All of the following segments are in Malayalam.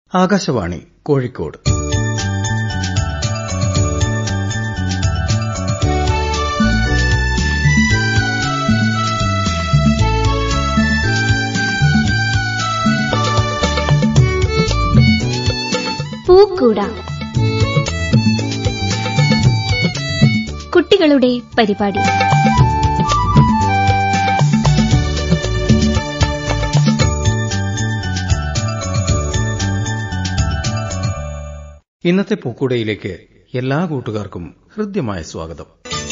ആകാശവാണി കോഴിക്കോട് പൂക്കൂട കുട്ടികളുടെ പരിപാടി ഇന്നത്തെ പൂക്കൂടയിലേക്ക് എല്ലാ കൂട്ടുകാർക്കും ഹൃദ്യമായ സ്വാഗതം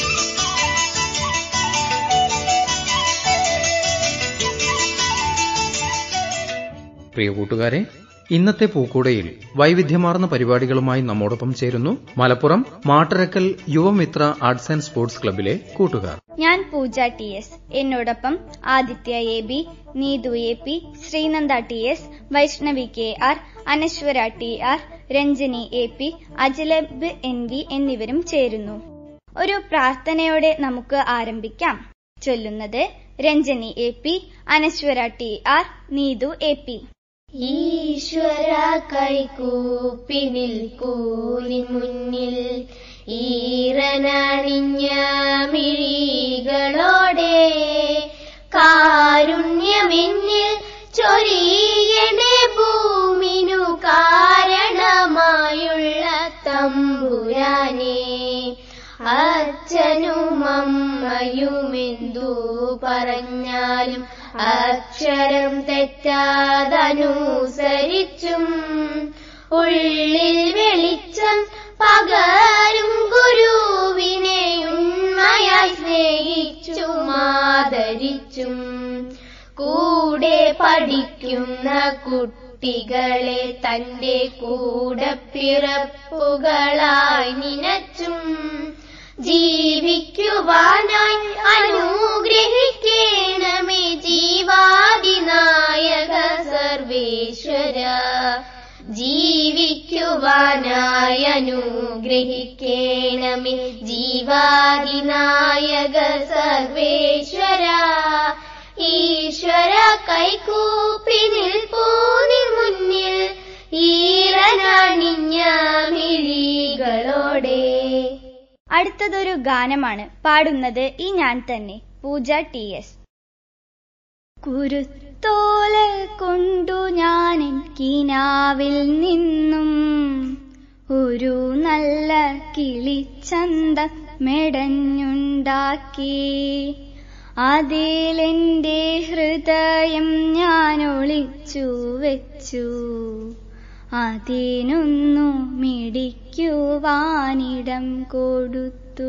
പ്രിയ കൂട്ടുകാരെ ഇന്നത്തെ പൂക്കൂടയിൽ വൈവിധ്യമാർന്ന പരിപാടികളുമായി നമ്മോടൊപ്പം ചേരുന്നു Malappuram Mattarakkal Yuvamitra arts and sports ക്ലബിലെ കൂട്ടുകാർ ഞാൻ പൂജ ടി എസ് എന്നോടൊപ്പം Aditya A B Neethu A P Sreenanda T S Vaishnavi K R Anaswara T R Ranjani A P Ajalab N V എന്നിവരും ചേരുന്നു ഒരു പ്രാർത്ഥനയോടെ നമുക്ക് ആരംഭിക്കാം ചൊല്ലുന്നത് Ranjani A P Anaswara T R Neethu A P ഈശ്വര കൈകൂപ്പി നിൽക്കൂനി മുന്നിൽ ഈറനണിഞ്ഞ മിഴികളോടെ കാരുണ്യമെന്നിൽ ചൊരിയണേ ഭൂമിനു കാരണമായുള്ള തമ്പുരാനെ അച്ഛനും അമ്മയുമെന്തു പറഞ്ഞാലും അക്ഷരം തെറ്റാതനുസരിച്ചും ഉള്ളിൽ വെളിച്ചം പകരും ഗുരുവിനെ ഉണ്മയായി സ്നേഹിച്ചും ആദരിച്ചും കൂടെ പഠിക്കുന്ന കുട്ടികളെ തന്റെ കൂടെ പിറപ്പുകളായി നിനച്ചും ജീവിക്കുവാനായി അനുഗ്രഹിക്കണമേ ജീവാദിനായക സർവേശ്വര ജീവിക്കുവാനായി അനുഗ്രഹിക്കണമേ ജീവാദിനായക സർവേശ്വര ഈശ്വര കൈകൂപ്പി നിൽപ്പൂനി മുന്നിൽ ഈറനണിഞ്ഞ മിഴികളോടെ അടുത്തതൊരു ഗാനമാണ് പാടുന്നത് ഈ ഞാൻ തന്നെ പൂജ ടി എസ് കുരുത്തോല കൊണ്ടു ഞാൻ കിനാവിൽ നിന്നും ഒരു നല്ല കിളിച്ചന്ത മെടഞ്ഞുണ്ടാക്കി അതിലെന്റെ ഹൃദയം ഞാൻ ഒളിച്ചു വെച്ചു അതിനൊന്നു മിടിക്കുവാനിടം കൊടുത്തു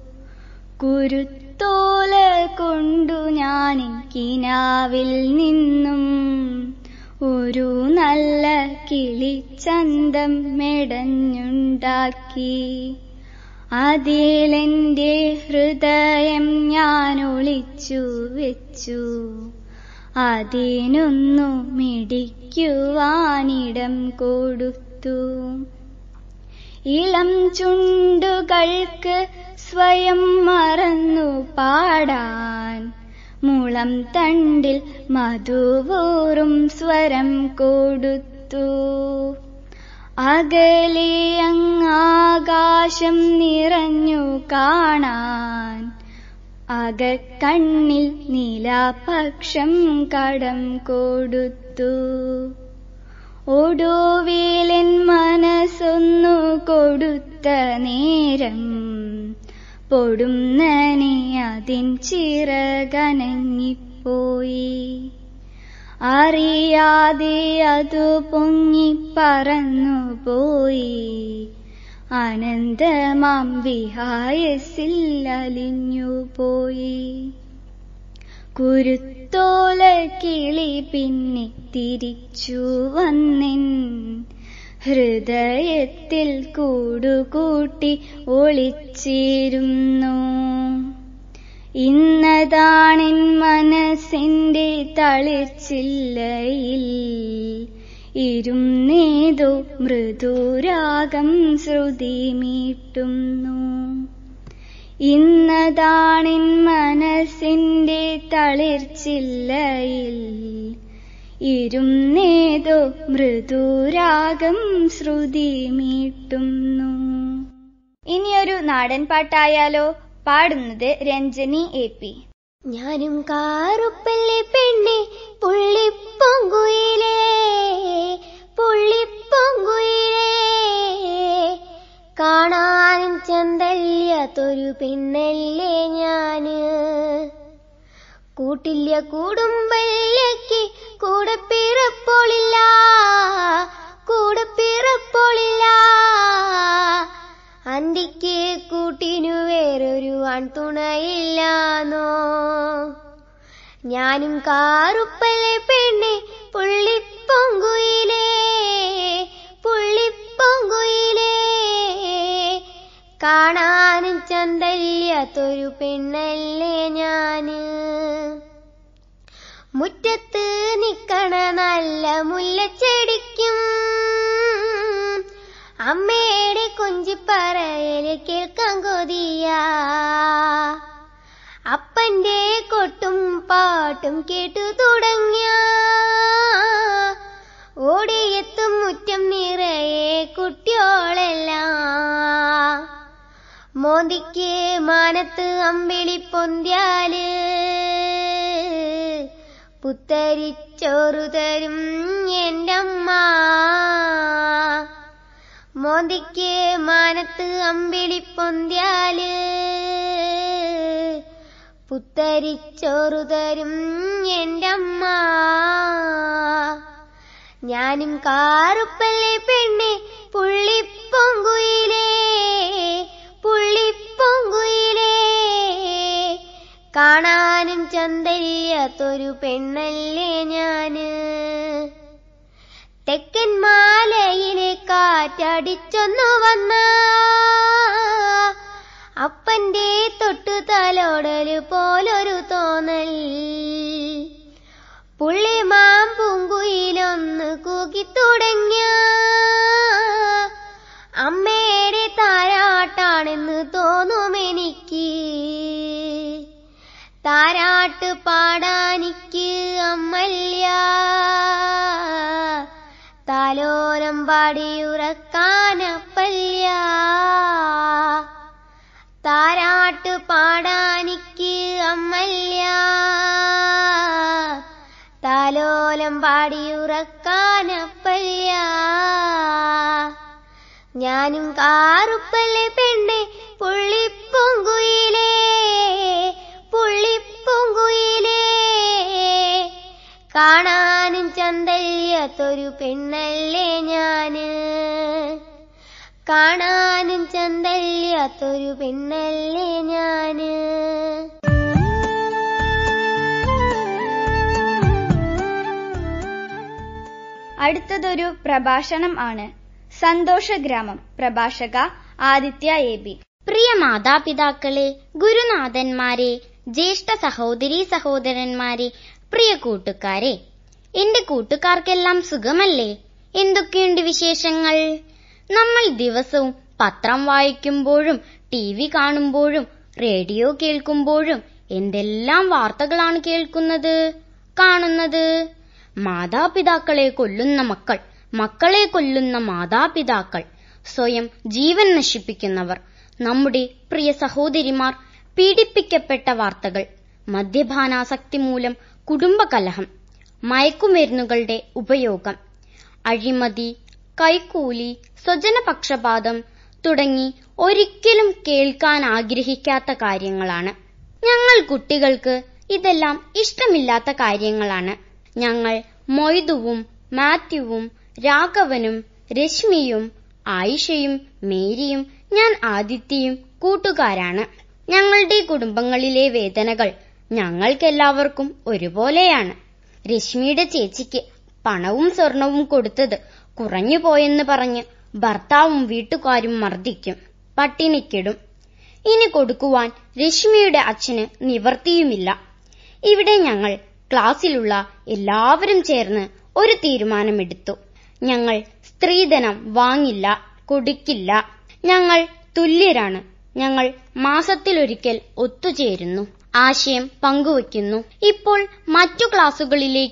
കുരുത്തോല കൊണ്ടു ഞാൻ കിനാവിൽ നിന്നും ഒരു നല്ല കിളിച്ചന്തം മെടഞ്ഞുണ്ടാക്കി അതിലെന്റെ ഹൃദയം ഞാൻ ഒളിച്ചു വെച്ചു അതിനൊന്നു മിടിക്കുവാനിടം കൊടുത്തു ഇളം ചുണ്ടുകൾക്ക് സ്വയം മറന്നു പാടാൻ മുളം തണ്ടിൽ മധുവൂറും സ്വരം കൊടുത്തു അകലെ അങ്ങാകാശം നിറഞ്ഞു കാണാൻ അകക്കണ്ണിൽ നീലാപക്ഷം കടം കൊടുത്തു ഒടുവിലൻ മനസ്സൊന്നു കൊടുത്ത നേരം പൊടുന്നനെ അതിൻ ചിറകനങ്ങിപ്പോയി അറിയാതെ അതു പൊങ്ങി പറന്നു പോയി അനന്തമാം വിഹായസിൽ അലിഞ്ഞുപോയി കുരുത്തോല കിളി പിന്നെ തിരിച്ചു വന്നിൻ ഹൃദയത്തിൽ കൂടുകൂട്ടി ഒളിച്ചിരുന്നു ഇന്നതാണെൻ മനസ്സിന്റെ തളിർച്ചില്ലയിൽ ഇരുന്നേതോ മൃദുരാഗം ശ്രുതി മീട്ടുന്നു ഇന്നതാണെൻ മനസ്സിന്റെ തളിർച്ചില്ലയിൽ ഇരുന്നേതോ മൃദുരാഗം ശ്രുതി മീട്ടുന്നു ഇനിയൊരു നാടൻ പാട്ടായാലോ പാടുന്നത് രഞ്ജനി എ പി ഞാനും കാറുപ്പല്ലേ പെണ്ണെ പുള്ളിപ്പൊങ്കുയിലേ പുള്ളിപ്പൊങ്കുയിലേ കാണാനും ചന്തല്യാത്തൊരു പെണ്ണല്ലേ ഞാന് കൂട്ടില്ല കൂടുമ്പല്ലേക്ക് കൂടെ പിറപ്പോളില്ല കൂടെ പിറപ്പോളില്ല അന്തിക്ക് കൂട്ടിനു വേറൊരു ആൺതുണയില്ലാന്നോ ഞാനും കാറുപ്പല്ലേ പെണ്ണെ പുള്ളിപ്പൊങ്കുയിലേ പുള്ളിപ്പൊങ്കുയിലേ കാണാനും ചന്തല്യാത്തൊരു പെണ്ണല്ലേ ഞാന് മുറ്റത്ത് നിക്കണ നല്ല മുല്ലച്ചെടിക്കും അമ്മയുടെ കൊഞ്ചിപ്പറയല് കേൾക്കാൻ കൊതിയ അപ്പന്റെ കൊട്ടും പാട്ടും കേട്ടു തുടങ്ങിയ ഓടിയെത്തും മുറ്റം നിറയെ കുട്ടിയോളെല്ലാം മോന്തിക്ക് മാനത്ത് അമ്പിളി പൊന്ത്യാല് പുത്തരിച്ചോറു തരും എന്റമ്മ മോന്തിക്ക് മാനത്ത് അമ്പിളി പൊന്ത്യാല് പുത്തരിച്ചോറു തരും എന്റമ്മ ഞാനും കാറുപ്പല്ലേ പെണ്ണെ പുള്ളിപ്പൊങ്കുയിലേ പുള്ളിപ്പൊങ്കുയിലേ കാണാനും ചന്തല്യാത്തൊരു പെണ്ണല്ലേ ഞാന് തെക്കൻ മാലയിലെ കാറ്റടിച്ചൊന്നു വന്ന അപ്പന്റെ തൊട്ടു തലോടല് പോലൊരു തോന്നൽ പുള്ളി മാമ്പുങ്കുയിലൊന്ന് കൂകിത്തുടങ്ങിയ അമ്മയുടെ താരാട്ടാണെന്ന് തോന്നുമെനിക്ക് താരാട്ട് പാടാനിക്ക് അമ്മല്ല താലോലം പാടിയുറക്കാനപ്പല്ല താരാട്ട് പാടാനിക്ക് അമ്മല്ല താലോലം പാടിയുറക്കാനപ്പല്ല ഞാനും കാറുപ്പല്ലേ പെണ്ണെ പുള്ളിപ്പൊങ്കുയിലേ പുള്ളിപ്പൊങ്കുയിലേ കാണാനും ചന്തല്യാത്തൊരു പെണ്ണല്ലേ ഞാന് കാണാനും ചന്തല്യാത്തൊരു പെണ്ണല്ലേ ഞാന് അടുത്തതൊരു പ്രഭാഷണം ആണ് സന്തോഷഗ്രാമം പ്രഭാഷക ആദിത്യ എ ബി പ്രിയ മാതാപിതാക്കളെ ഗുരുനാഥന്മാരെ ജ്യേഷ്ഠ സഹോദരീ സഹോദരന്മാരെ പ്രിയ കൂട്ടുകാരെ എന്റെ കൂട്ടുകാർക്കെല്ലാം സുഖമല്ലേ എന്തൊക്കെയുണ്ട് വിശേഷങ്ങൾ നമ്മൾ ദിവസവും പത്രം വായിക്കുമ്പോഴും ടി വി കാണുമ്പോഴും റേഡിയോ കേൾക്കുമ്പോഴും എന്തെല്ലാം വാർത്തകളാണ് കേൾക്കുന്നത് കാണുന്നത് മാതാപിതാക്കളെ കൊല്ലുന്ന മക്കൾ മക്കളെ കൊല്ലുന്ന മാതാപിതാക്കൾ സ്വയം ജീവൻ നശിപ്പിക്കുന്നവർ നമ്മുടെ പ്രിയ സഹോദരിമാർ പീഡിപ്പിക്കപ്പെട്ട വാർത്തകൾ മദ്യപാനാസക്തി മൂലം കുടുംബകലഹം മയക്കുമരുന്നുകളുടെ ഉപയോഗം അഴിമതി കൈക്കൂലി സ്വജനപക്ഷപാതം തുടങ്ങി ഒരിക്കലും കേൾക്കാൻ ആഗ്രഹിക്കാത്ത കാര്യങ്ങളാണ് ഞങ്ങൾ കുട്ടികൾക്ക് ഇതെല്ലാം ഇഷ്ടമില്ലാത്ത കാര്യങ്ങളാണ് ഞങ്ങൾ മൊയ്തുവും മാത്യുവും രാഘവനും രശ്മിയും ആയിഷയും മേരിയും ഞാൻ ആദിത്യയും കൂട്ടുകാരാണ് ഞങ്ങളുടെ കുടുംബങ്ങളിലെ വേദനകൾ ഞങ്ങൾക്കെല്ലാവർക്കും ഒരുപോലെയാണ് രശ്മിയുടെ ചേച്ചിക്ക് പണവും സ്വർണവും കൊടുത്തത് കുറഞ്ഞുപോയെന്ന് പറഞ്ഞ് ഭർത്താവും വീട്ടുകാരും മർദ്ദിക്കും പട്ടിണിക്കിടും ഇനി കൊടുക്കുവാൻ രശ്മിയുടെ അച്ഛന് നിവർത്തിയുമില്ല ഇവിടെ ഞങ്ങൾ ക്ലാസ്സിലുള്ള എല്ലാവരും ചേർന്ന് ഒരു തീരുമാനമെടുത്തു ഞങ്ങൾ സ്ത്രീധനം വാങ്ങില്ല കൊടുക്കില്ല ഞങ്ങൾ തുല്യരാണ് ഞങ്ങൾ മാസത്തിലൊരിക്കൽ ഒത്തുചേരുന്നു ആശയം പങ്കുവയ്ക്കുന്നു ഇപ്പോൾ മറ്റു ക്ലാസുകളിലേക്കും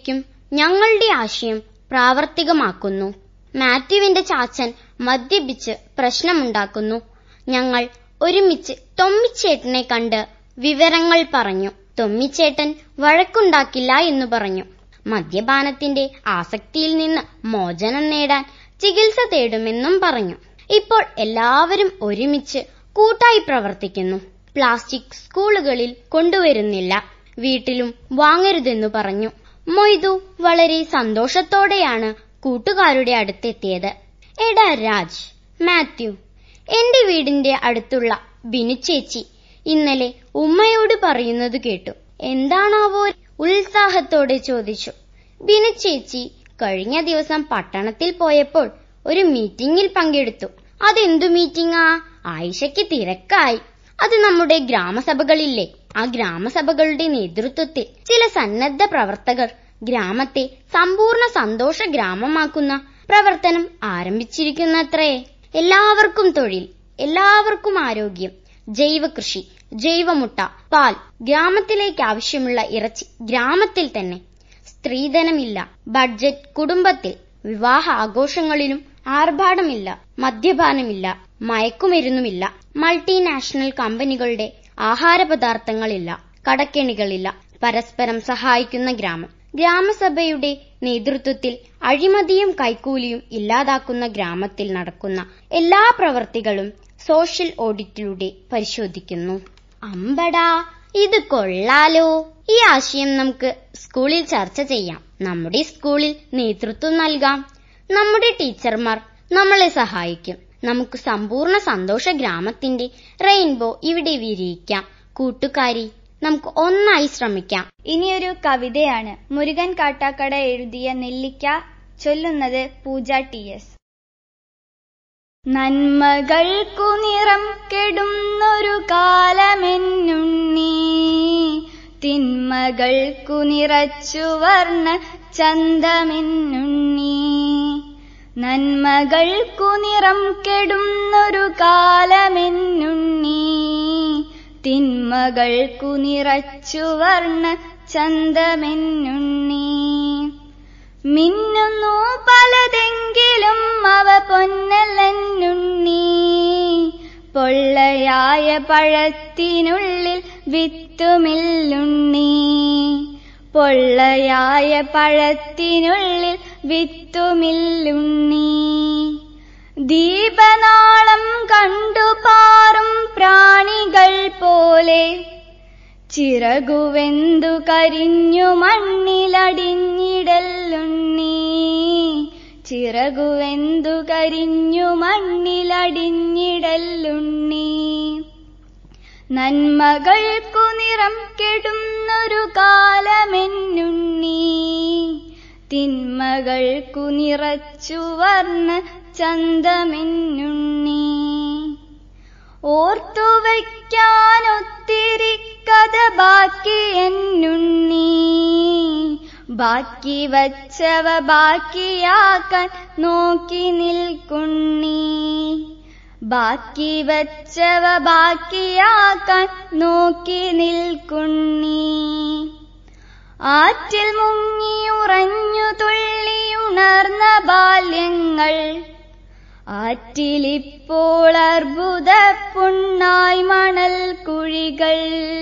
ഞങ്ങളുടെ ആശയം പ്രാവർത്തികമാക്കുന്നു മാത്യുവിന്റെ ചാച്ചൻ മദ്യപിച്ച് പ്രശ്നമുണ്ടാക്കുന്നു ഞങ്ങൾ ഒരുമിച്ച് തൊമ്മിച്ചേട്ടനെ കണ്ട് വിവരങ്ങൾ പറഞ്ഞു തൊമ്മിച്ചേട്ടൻ വഴക്കുണ്ടാക്കില്ല എന്ന് പറഞ്ഞു മദ്യപാനത്തിന്റെ ആസക്തിയിൽ നിന്ന് മോചനം നേടാൻ ചികിത്സ തേടുമെന്നും പറഞ്ഞു ഇപ്പോൾ എല്ലാവരും ഒരുമിച്ച് കൂട്ടായി പ്രവർത്തിക്കുന്നു പ്ലാസ്റ്റിക് സ്കൂളുകളിൽ കൊണ്ടുവരുന്നില്ല വീട്ടിലും വാങ്ങരുതെന്നു പറഞ്ഞു മൊയ്തു വളരെ സന്തോഷത്തോടെയാണ് കൂട്ടുകാരുടെ അടുത്തെത്തിയത് എടാ രാജ് മാത്യു എന്റെ വീടിന്റെ അടുത്തുള്ള ബിനു ചേച്ചി ഇന്നലെ ഉമ്മയോട് പറയുന്നത് കേട്ടു എന്താണാവോ ഉത്സാഹത്തോടെ ചോദിച്ചു ബിനു ചേച്ചി കഴിഞ്ഞ ദിവസം പട്ടണത്തിൽ പോയപ്പോൾ ഒരു മീറ്റിംഗിൽ പങ്കെടുത്തു അതെന്തു മീറ്റിംഗാ ആയിഷയ്ക്ക് തിരക്കായി അത് നമ്മുടെ ഗ്രാമസഭകളില്ലേ ആ ഗ്രാമസഭകളുടെ നേതൃത്വത്തിൽ ചില സന്നദ്ധ പ്രവർത്തകർ ഗ്രാമത്തെ സമ്പൂർണ്ണ സന്തോഷ ഗ്രാമമാക്കുന്ന പ്രവർത്തനം ആരംഭിച്ചിരിക്കുന്നത്രേ എല്ലാവർക്കും തൊഴിൽ എല്ലാവർക്കും ആരോഗ്യം ജൈവ കൃഷി ജൈവമുട്ട പാൽ ഗ്രാമത്തിലേക്ക് ആവശ്യമുള്ള ഇറച്ചി ഗ്രാമത്തിൽ തന്നെ സ്ത്രീധനമില്ല ബഡ്ജറ്റ് കുടുംബത്തിൽ വിവാഹ ആഘോഷങ്ങളിലും ആർഭാടമില്ല മദ്യപാനമില്ല മയക്കുമരുന്നുമില്ല മൾട്ടിനാഷണൽ കമ്പനികളുടെ ആഹാര പദാർത്ഥങ്ങളില്ല കടക്കെണികളില്ല പരസ്പരം സഹായിക്കുന്ന ഗ്രാമം ഗ്രാമസഭയുടെ നേതൃത്വത്തിൽ അഴിമതിയും കൈക്കൂലിയും ഇല്ലാതാക്കുന്ന ഗ്രാമത്തിൽ നടക്കുന്ന എല്ലാ പ്രവർത്തികളും സോഷ്യൽ ഓഡിറ്റിലൂടെ പരിശോധിക്കുന്നു അമ്പടാ ഇത് കൊള്ളാലോ ഈ ആശയം നമുക്ക് സ്കൂളിൽ ചർച്ച ചെയ്യാം നമ്മുടെ സ്കൂളിൽ നേതൃത്വം നൽകാം നമ്മുടെ ടീച്ചർമാർ നമ്മളെ സഹായിക്കും നമുക്ക് സമ്പൂർണ്ണ സന്തോഷ ഗ്രാമത്തിന്റെ റെയിൻബോ ഇവിടെ വിരിയിക്കാം കൂട്ടുകാരി നമുക്ക് ഒന്നായി ശ്രമിക്കാം ഇനിയൊരു കവിതയാണ് മുരുകൻ കാട്ടാക്കട എഴുതിയ നെല്ലിക്ക ചൊല്ലുന്നത് പൂജ ടി എസ് നന്മകൾക്കു നിറം കെടുന്നൊരു കാലമെന്നുണ്ണി തിന്മകൾക്കു നിറച്ചു വർണ്ണ ചന്തമെന്നുണ്ണി നന്മകൾക്കു നിറം കെടുന്നൊരു കാലമെന്നുണ്ണി തിന്മകൾക്കു നിറച്ചു വർണ്ണ ചന്തമെന്നുണ്ണി മിന്നുന്നു പലതെങ്കിലും അവ പൊന്നല്ലെന്നുണ്ണി പൊള്ളയായ പഴത്തിനുള്ളിൽ വിത്തുമില്ലുണ്ണി പൊള്ളയായ പഴത്തിനുള്ളിൽ വിത്തുമില്ലുണ്ണി ദീപനാളം കണ്ടു പാറും പ്രാണികൾ പോലെ ചിറകുവെന്തു കരിഞ്ഞു മണ്ണിലടിഞ്ഞിടല്ലുണ്ണി ചിറകുവെന്തു കരിഞ്ഞു മണ്ണിലടിഞ്ഞിടല്ലുണ്ണി നന്മകൾക്കു നിറം കെടുന്നൊരു കാലമെന്നുണ്ണി തിന്മകൾക്കു നിറച്ചു വർണ്ണ ചന്തമെന്നുണ്ണി ഓർത്തുവയ്ക്കാനൊത്തിരി കഥ ബാക്കി എന്നുണ്ണി ബാക്കി വച്ചവ ബാക്കിയാക്കാൻ നോക്കി നിൽക്കുണ്ണി ബാക്കി വച്ചവ ബാക്കിയാക്കാൻ നോക്കി നിൽക്കുണ്ണി ആറ്റിൽ മുങ്ങിയുറഞ്ഞു തുള്ളിയുണർന്ന ബാല്യങ്ങൾ ആറ്റിലിപ്പോൾ അർബുദ പുണ്ണായി മണൽ കുഴികൾ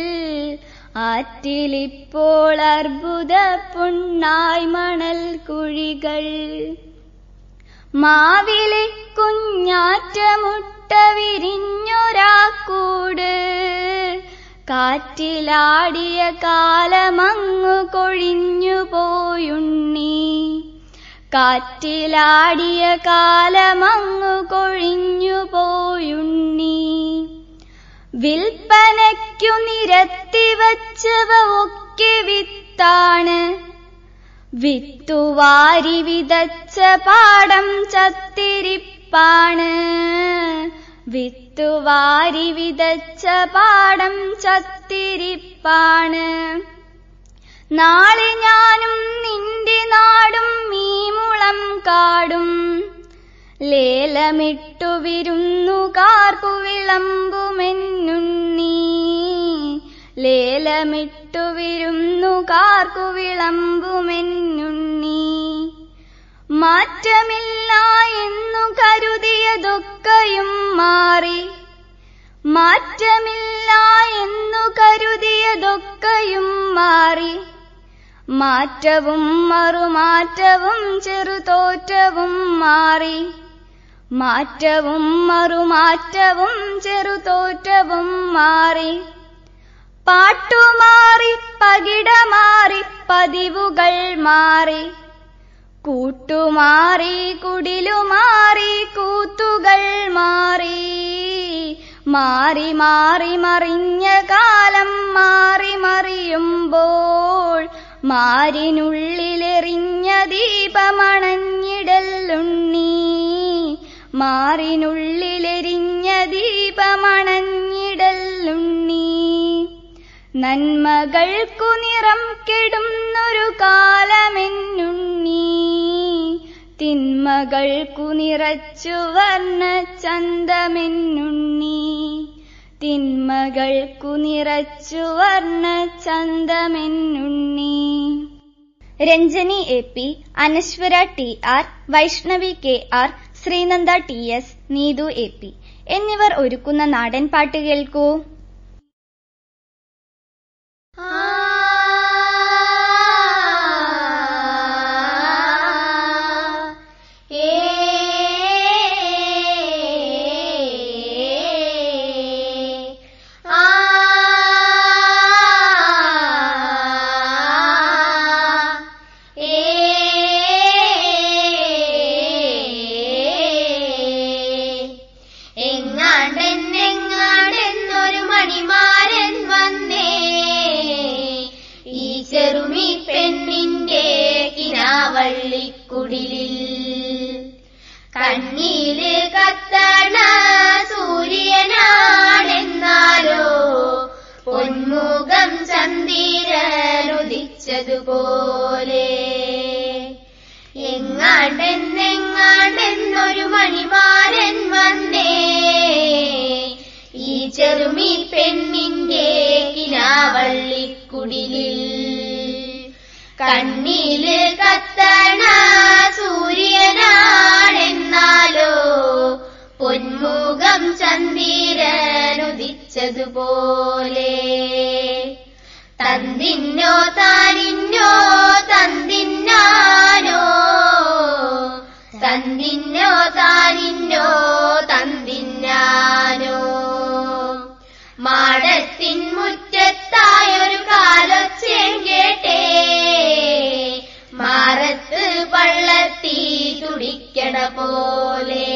ആറ്റിലിപ്പോൾ അർബുദ പുണ്ണായി മണൽ കുഴികൾ മാവിലെ കുഞ്ഞാറ്റമുട്ട വിരിഞ്ഞൊരാക്കൂട് കാറ്റിലാടിയ കാലമങ്ങു കൊഴിഞ്ഞു പോയുണ്ണി കാറ്റിലാടിയ കാലമങ്ങു കൊഴിഞ്ഞു പോയുണ്ണി വിൽപ്പനയ്ക്കു നിരത്തിവച്ചവ ഒക്കെ വിത്താണ് വിത്തുവാരി വിതച്ച പാടം ചത്തിരിപ്പാണ് വിത്തുവാരി വിതച്ച പാടം ചത്തിരിപ്പാണ് നാളെ ഞാനും നിന്റെ നാടും മീമുളം കാടും ലേലമിട്ടു വിരുന്നുകാർക്കു വിളമ്പുമെന്നുണ്ണി ലേലമിട്ടു വിരുന്നുകാർക്കു വിളമ്പുമെന്നുണ്ണി മാറ്റമില്ല എന്നു കരുതിയതൊക്കെയും മാറി മാറ്റമില്ല എന്നു കരുതിയതൊക്കെയും മാറി മാറ്റവും മറുമാറ്റവും ചെറുതോറ്റവും മാറി മാറ്റവും മറുമാറ്റവും ചെറുതോറ്റവും മാറി പാട്ടുമാറി പകിട മാറി പതിവുകൾ മാറി കൂട്ടുമാറി കുടിലുമാറി കൂത്തുകൾ മാറി മാറി മാറി മറിഞ്ഞ കാലം മാറി മറിയുമ്പോൾ മാറിനുള്ളിലെറിഞ്ഞ ദീപമണഞ്ഞിടലുണ്ണി മാറിനുള്ളിലെരിഞ്ഞ ദീപമണഞ്ഞിടലുണ്ണി നന്മകൾക്കു നിറം കെടുന്നൊരു കാലമെന്നുണ്ണി തിന്മകൾക്കു നിറച്ചു വർണ്ണ ചന്തമെന്നുണ്ണി തിന്മകൾക്കു നിറച്ചു വർണ്ണ ചന്തമെന്നുണ്ണി Ranjani A P Anaswara T R Vaishnavi K R Sreenanda T S Neethu A P എന്നിവർ ഒരുക്കുന്ന നാടൻ പാട്ട് കേൾക്കൂ എങ്ങാണ്ടെന്നെങ്ങാണ്ടെന്നൊരു മണിമാരൻ വന്നേ ഈ ചെറുമി പെണ്ണിന്റെ കിനാവള്ളിക്കുടിലിൽ കണ്ണീല് കത്തണ സൂര്യനാണെന്നാലോ പൊന്മുഖം ചന്ദിരനുദിച്ചതുപോലെ എങ്ങാണ്ടെന്നെങ്ങാണ്ടെന്നൊരു മണിമാരൻ വന്നേ ഈ ചെറുമി പെണ്ണിന്റെ കിനാവള്ളിക്കുടിലിൽ കണ്ണീല് കത്തണ സൂര്യനാണെന്നാലോ പൊന്മുഖം ചന്ദിരനുദിച്ചതുപോലെ തന്തിന്നോ താനിന്നോ തന്തിന്നാനോ തന്തിന്നോ താനിന്നോ തന്തിന്നാനോ മാടത്തിൻ മുറ്റത്തായൊരു കാലൊച്ചയും കേട്ടേ മാറത്ത് പള്ളത്തി തുടിക്കണ പോലെ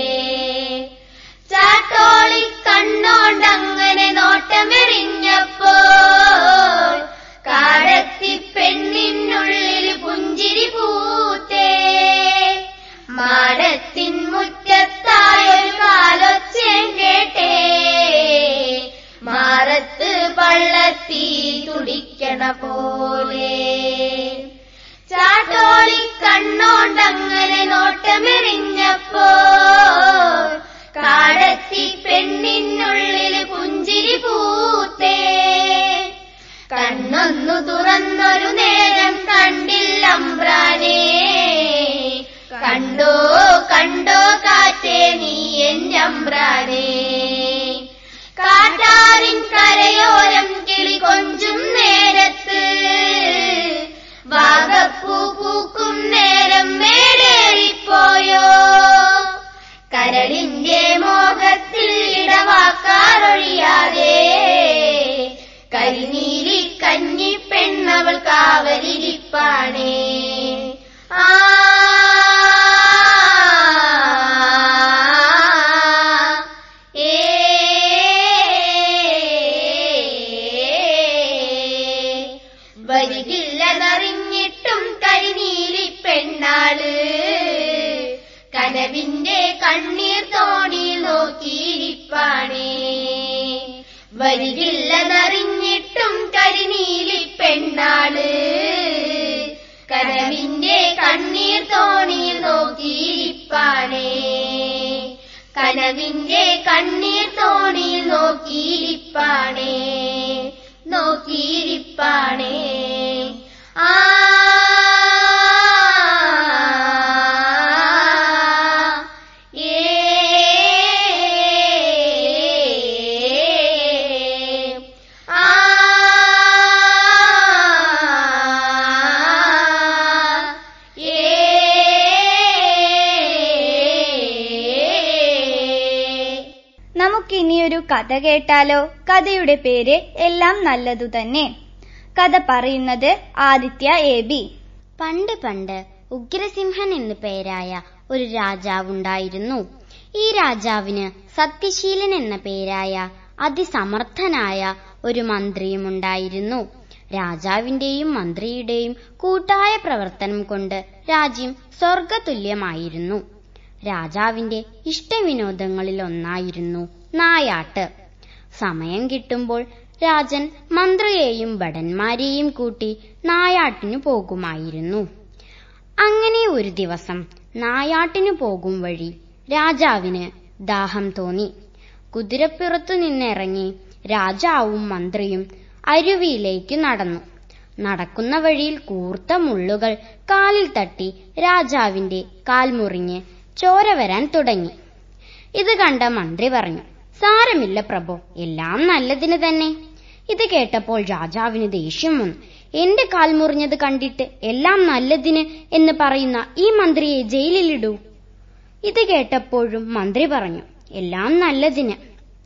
ചാട്ടോളി കണ്ണോണ്ടങ്ങനെ നോട്ടമെറിഞ്ഞപ്പോൾ കാടത്തി പെണ്ണിനുള്ളിൽ പുഞ്ചിരി പൂത്തേ മാടത്തിൻ മുറ്റത്തായൊരു കാലൊച്ചയും കേട്ടേ മാറത്ത് പള്ളത്തി തുടിക്കണ പോലെ ചാട്ടോളി കണ്ണോണ്ടങ്ങനെ നോട്ടമെറിഞ്ഞപ്പോൾ കാടത്തി പെണ്ണിനുള്ളിൽ പുഞ്ചിരി പൂത്തേ കണ്ണൊന്നു തുറന്നൊരു നേരം കണ്ടില്ലമ്പ്രാനേ കണ്ടോ കണ്ടോ കാറ്റേ നീ എന്റമ്പ്രാനേ കാറ്റാറിൻ കരയോരം കിളി കൊഞ്ചും നേരത്ത് വാഗപ്പൂ പൂക്കും നേരം മേടേറിപ്പോയോ കരളിന്റെ മോഹത്തിൽ ഇടവാക്കാറൊഴിയാതെ കരിനീലി കഞ്ഞി പെണ്ണവൾ കാവലിരിപ്പാണേ ആ ഏ വരികില്ലെന്നറിഞ്ഞിട്ടും കരിനീലി പെണ്ണാള് കനവിന്റെ കണ്ണീർ തോണിയിൽ നോക്കിയിരിപ്പാണേ വരികില്ലെന്നറിഞ്ഞിട്ടും കരിനീലി പെണ്ണാള് കനവിന്റെ കണ്ണീർ തോണിയിൽ നോക്കിയിരിപ്പാണേ കനവിന്റെ കണ്ണീർ തോണിയിൽ നോക്കിയിരിപ്പാണേ നോക്കിയിരിപ്പാണേ ആ ആ നമുക്കിനിയൊരു കഥ കേട്ടാലോ കഥയുടെ പേര് എല്ലാം നല്ലതു തന്നെ കഥ പറയുന്നത് ആദിത്യ എ ബി പണ്ട് പണ്ട് ഉഗ്രസിംഹൻ എന്നു പേരായ ഒരു രാജാവുണ്ടായിരുന്നു ഈ രാജാവിന് സത്യശീലൻ എന്ന പേരായ അതിസമർത്ഥനായ ഒരു മന്ത്രിയുമുണ്ടായിരുന്നു രാജാവിന്റെയും മന്ത്രിയുടെയും കൂട്ടായ പ്രവർത്തനം കൊണ്ട് രാജ്യം സ്വർഗതുല്യമായിരുന്നു രാജാവിന്റെ ഇഷ്ടവിനോദങ്ങളിൽ ഒന്നായിരുന്നു നായാട്ട് സമയം കിട്ടുമ്പോൾ രാജൻ മന്ത്രിയെയും ഭടന്മാരെയും കൂട്ടി നായാട്ടിനു പോകുമായിരുന്നു അങ്ങനെ ഒരു ദിവസം നായാട്ടിനു പോകും വഴി രാജാവിന് ദാഹം തോന്നി കുതിരപ്പുറത്തു നിന്നിറങ്ങി രാജാവും മന്ത്രിയും അരുവിയിലേക്ക് നടന്നു നടക്കുന്ന വഴിയിൽ കൂർത്ത മുള്ളുകൾ കാലിൽ തട്ടി രാജാവിന്റെ കാൽ മുറിഞ്ഞ് ചോര വരാൻ തുടങ്ങി ഇത് കണ്ട മന്ത്രി പറഞ്ഞു സാരമില്ല പ്രഭു എല്ലാം നല്ലതിന് തന്നെ ഇത് കേട്ടപ്പോൾ രാജാവിന് ദേഷ്യം വന്നു എന്റെ കാൽ മുറിഞ്ഞത് കണ്ടിട്ട് എല്ലാം നല്ലതിന് എന്ന് പറയുന്ന ഈ മന്ത്രിയെ ജയിലിലിടൂ ഇത് കേട്ടപ്പോഴും മന്ത്രി പറഞ്ഞു എല്ലാം നല്ലതിന്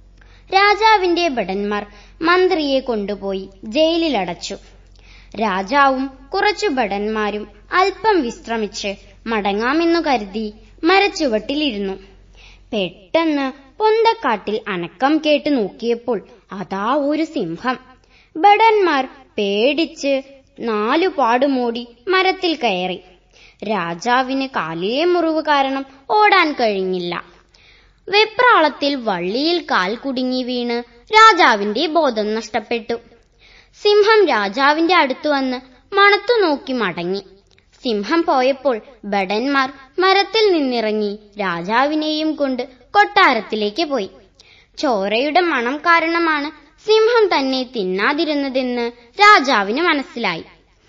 രാജാവിന്റെ ഭടന്മാർ മന്ത്രിയെ കൊണ്ടുപോയി ജയിലിലടച്ചു രാജാവും കുറച്ചു ഭടന്മാരും അല്പം വിശ്രമിച്ച് മടങ്ങാമെന്നു കരുതി മരച്ചുവട്ടിലിരുന്നു പെട്ടെന്ന് പൊന്തക്കാട്ടിൽ അനക്കം കേട്ട് നോക്കിയപ്പോൾ അതാ ഒരു സിംഹം ഭടന്മാർ പേടിച്ച് നാലു പാടുമൂടി മരത്തിൽ കയറി രാജാവിന് കാലിലെ മുറിവ് കാരണം ഓടാൻ കഴിഞ്ഞില്ല വെപ്രാളത്തിൽ വള്ളിയിൽ കാൽ കുടുങ്ങി വീണ് രാജാവിന്റെ ബോധം നഷ്ടപ്പെട്ടു സിംഹം രാജാവിന്റെ അടുത്തു വന്ന് മണത്തു നോക്കി മടങ്ങി സിംഹം പോയപ്പോൾ ഭടന്മാർ മരത്തിൽ നിന്നിറങ്ങി രാജാവിനെയും കൊണ്ട് കൊട്ടാരത്തിലേക്ക് പോയി ചോരയുടെ മണം കാരണമാണ് സിംഹം തന്നെ തിന്നാതിരുന്നതെന്ന് രാജാവിന് മനസ്സിലായി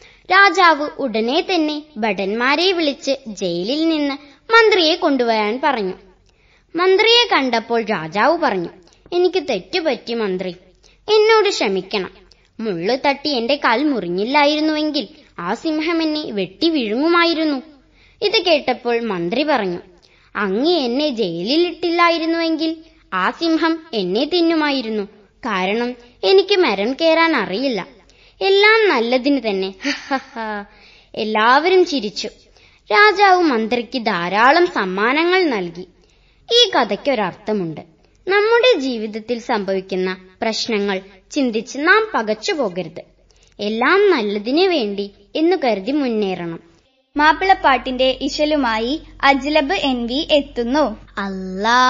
രാജാവ് ഉടനെ തന്നെ ഭടന്മാരെ വിളിച്ച് ജയിലിൽ നിന്ന് മന്ത്രിയെ കൊണ്ടുവരാൻ പറഞ്ഞു മന്ത്രിയെ കണ്ടപ്പോൾ രാജാവ് പറഞ്ഞു എനിക്ക് തെറ്റുപറ്റി മന്ത്രി എന്നോട് ക്ഷമിക്കണം മുള്ളു തട്ടി എന്റെ കാൽ മുറിഞ്ഞില്ലായിരുന്നുവെങ്കിൽ ആ സിംഹം എന്നെ വെട്ടി വിഴുങ്ങുമായിരുന്നു ഇത് കേട്ടപ്പോൾ മന്ത്രി പറഞ്ഞു അങ്ങ് എന്നെ ജയിലിലിട്ടില്ലായിരുന്നുവെങ്കിൽ ആ സിംഹം എന്നെ തിന്നുമായിരുന്നു കാരണം എനിക്ക് മരം കയറാൻ അറിയില്ല എല്ലാം നല്ലതിന് തന്നെ ഹഹഹ. എല്ലാവരും ചിരിച്ചു രാജാവ് മന്ത്രിക്ക് ധാരാളം സമ്മാനങ്ങൾ നൽകി ഈ കഥയ്ക്കൊരർത്ഥമുണ്ട് നമ്മുടെ ജീവിതത്തിൽ സംഭവിക്കുന്ന പ്രശ്നങ്ങൾ ചിന്തിച്ച് നാം പകച്ചു പോകരുത് എല്ലാം നല്ലതിനു വേണ്ടി എന്നു കരുതി മുന്നേറണം മാപ്പിളപ്പാട്ടിന്റെ ഇശലുമായി അജ്ലബ് എൻ വി എത്തുന്നു അല്ലാ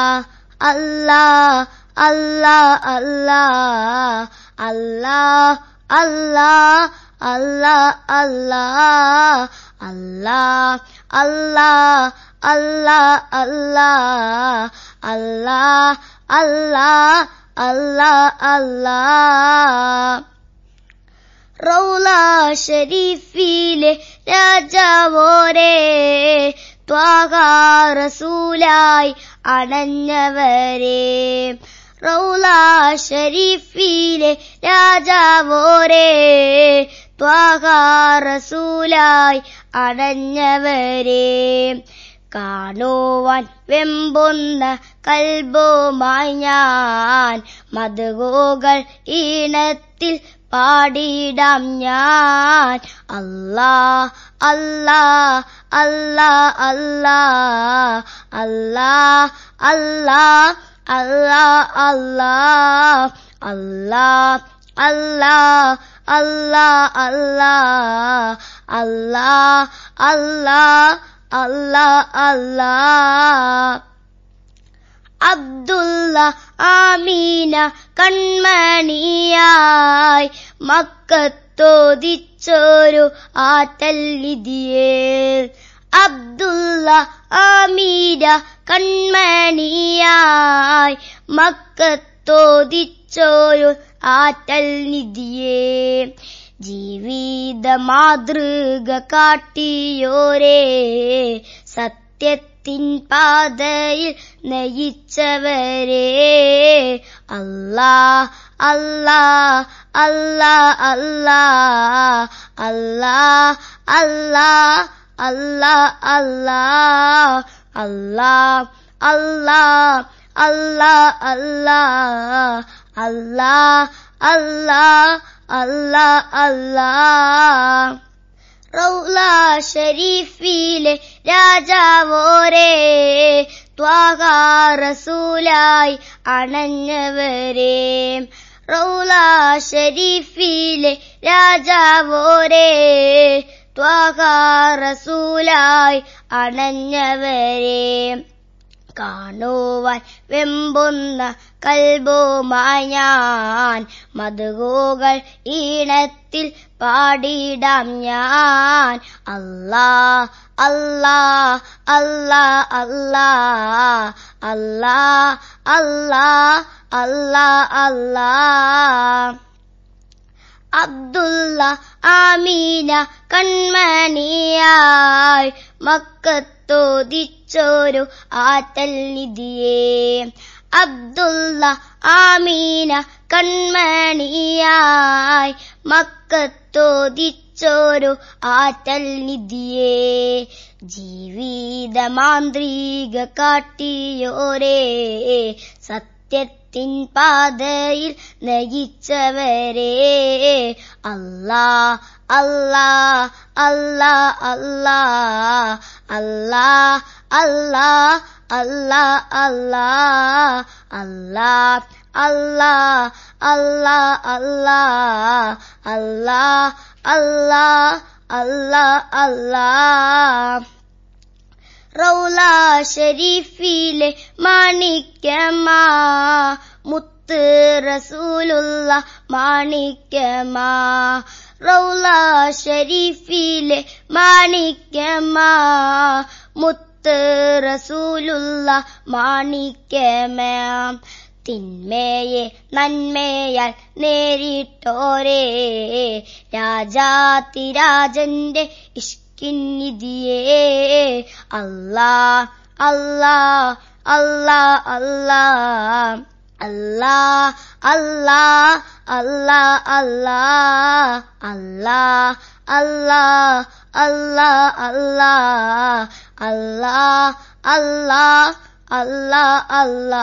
അല്ലാ അല്ലാ അല്ലാ അല്ലാ അല്ലാ അല്ലാ അല്ലാ അല്ലാ അല്ലാ അല്ലാ അല്ലാ അല്ലാ അല്ലാ അല്ലാ അല്ലാ റൗല ഷരീഫിലെ രാജാവോരെ ത്വാക റസൂലായി അണഞ്ഞവരെ റൗല ഷരീഫിലെ രാജാവോരെ ത്വാക റസൂലായി അണഞ്ഞവരെ കാണുവാൻ വെമ്പുന്ന കൽബുമായി ഞാൻ മധുകോകൾ ഈണത്തിൽ പാടിടാം ഞാൻ അല്ലാ അല്ലാ അല്ലാ അല്ലാ അല്ലാ അല്ലാ അല്ലാ അല്ലാ അല്ലാ അല്ലാ അല്ലാ അല്ലാ അല്ലാ അല്ലാ അല്ലാ അല്ലാ അബ്ദുള്ള ആമീന കൺമണിയായി മക്കത്തോദിച്ചൊരു ആറ്റൽ നിധിയേ അബ്ദുള്ള ആമീന കൺമണിയായി മക്കത്തോദിച്ചൊരു മക്കത്തോദിച്ചോരു ആറ്റൽ നിധിയേ ജീവിത മാതൃക കാട്ടിയോരേ സത്യത്തിൻ പാതയിൽ നയിച്ചവരേ അല്ലാ അല്ലാ അല്ലാ അല്ലാ അല്ലാ അല്ലാ അല്ലാ അല്ലാ അല്ലാ അല്ലാ അല്ലാ അല്ലാ അല്ലാ അല്ലാ അല്ലാ അല്ലാ റൗല ഷരീഫിലെ രാജാവോരേ ത്വാഹ റസൂലായി അണഞ്ഞവരേ റൗല ഷരീഫിലെ രാജാവോരേ ത്വാഹ റസൂലായി അണഞ്ഞവരേ കാണുവാൻ വെമ്പുന്ന കൽബുമായി ഞാൻ മധുകോകൾ ഈണത്തിൽ പാടിടാം ഞാൻ അല്ലാ അല്ലാ അല്ലാ അല്ലാ അല്ലാ അല്ലാ അല്ലാ അല്ലാ അബ്ദുള്ള ആമീന കൺമണിയായി മക്കത്തോദിച്ചോരു ആറ്റൽ നിധിയേ അബ്ദുള്ള ആമീന കൺമണിയായി മക്കത്തോദിച്ചോരു ആറ്റൽ നിധിയേ ജീവിത മാന്ത്രിക കാട്ടിയോരേ സത്യത്തിൻ പാതയിൽ നയിച്ചവരേ അല്ലാ അല്ലാ അല്ലാ അല്ലാ അല്ലാ അല്ലാ അല്ലാ അല്ലാ അല്ലാ അല്ലാ അല്ലാ അല്ലാ അല്ലാ അല്ലാ അല്ലാ അല്ലാ റൗല ഷരീഫിലെ മാണിക്യമാ മുത്ത് റസൂലുള്ള മാണിക്യമാ റൗല ഷരീഫിലെ മാണിക്യമാ മുത്ത് റസൂലുള്ള മാണിക്യമേ തിന്മയെ നന്മയാൽ നേരിട്ടോരേ രാജാതിരാജന്റെ ഇഷ്കിന്നിധിയേ അല്ലാ അല്ലാ അല്ലാ അല്ലാ അല്ലാ അല്ലാ അല്ലാ അല്ലാ അല്ലാ അല്ലാ അല്ലാ അല്ലാ അല്ലാ അല്ലാ അല്ലാ അല്ലാ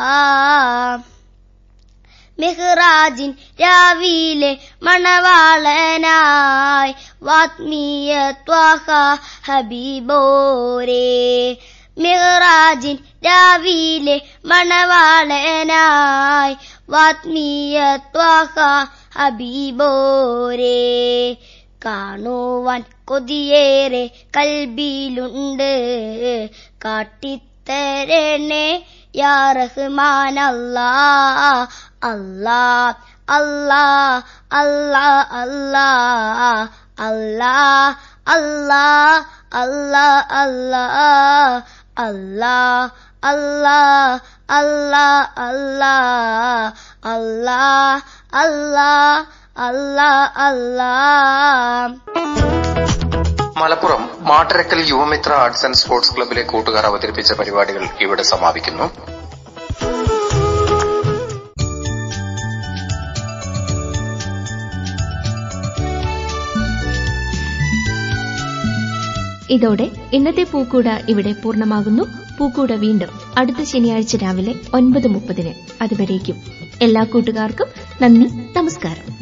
മെഹ്റാജിൻ രാവിലെ മണവാളനായി വാത്മീയ ത്വാഹ ഹബീബോരേ മെഹ്റാജിൻ രാവിലെ മണവാളനായി വാത്മീയ ത്വാഹ ഹബീബോരേ കാണുവാൻ കൊതിയേറെ കൽബിലുണ്ട് കാട്ടിത്തരണേ യാ റഹ്മാൻ Allah Allah Allah Allah Allah Allah Allah Allah Allah Allah Allah Allah Allah Allah Allah Allah Allah Malappuram Mattarakkal Yuvamitra arts and sports ക്ലബിലെ കൂട്ടുകാർ അവതരിപ്പിച്ച പരിപാടികൾ ഇവിടെ സമാപിക്കുന്നു ഇതോടെ ഇന്നത്തെ പൂക്കൂട ഇവിടെ പൂർണ്ണമാകുന്നു പൂക്കൂട വീണ്ടും അടുത്ത ശനിയാഴ്ച രാവിലെ ഒൻപത് മുപ്പതിന് അതുവരേക്കും എല്ലാ കൂട്ടുകാർക്കും നന്ദി നമസ്കാരം